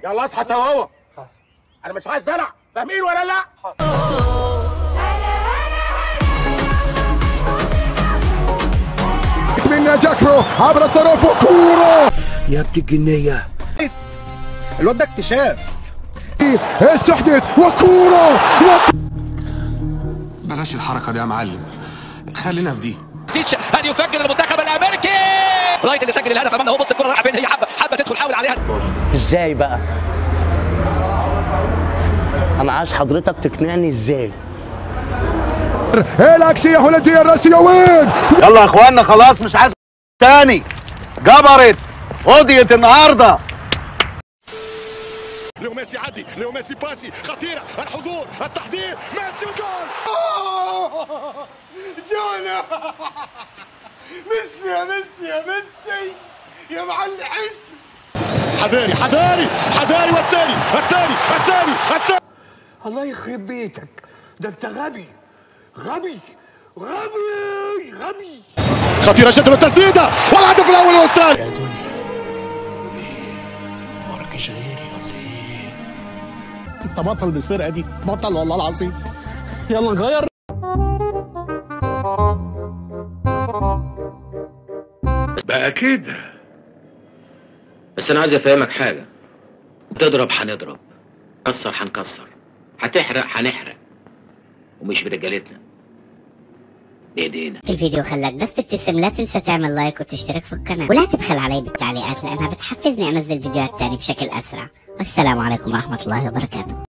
يلا اصحى انت وهو انا مش عايز دلع فاهمين ولا لا من جاكرو عبر الطرف وكورة يا ابن الجنية الواد ده اكتشاف استحدث وكورة بلاش الحركه دي يا معلم خلينا في دي تيتش هل يفجر المنتخب الامريكي رايت اللي سجل الهدف امامنا هو بص الكره رايحه فين هي حبه حبه تدخل حاول عليها ازاي بقى انا عايز حضرتك تقنعني ازاي العكسية هولندية الراسية وين يلا يا اخوانا خلاص مش عايز تاني جبرت قضيت النهارده ليو ميسي عدي ليو ميسي باسي خطيره الحضور التحضير ميسي وجول جونا ميسي يا ميسي يا ميسي يا معلم حس حذاري حذاري حذاري والثاني الثاني الثاني الثاني الله يخرب بيتك ده انت غبي غبي غبي غبي خطيره جدا التسديده والهدف الاول الاسترالي انت بطل بالفرقه دي بطل والله العظيم يلا نغير بقى كده بس انا عايز افهمك حاجه تضرب هنضرب كسر هنكسر هتحرق هنحرق ومش برجالتنا بايدينا الفيديو خلاك بس تبتسم لا تنسى تعمل لايك وتشترك في القناة ولا تبخل علي بالتعليقات لأنها بتحفزني أنزل فيديوهات تاني بشكل أسرع والسلام عليكم ورحمة الله وبركاته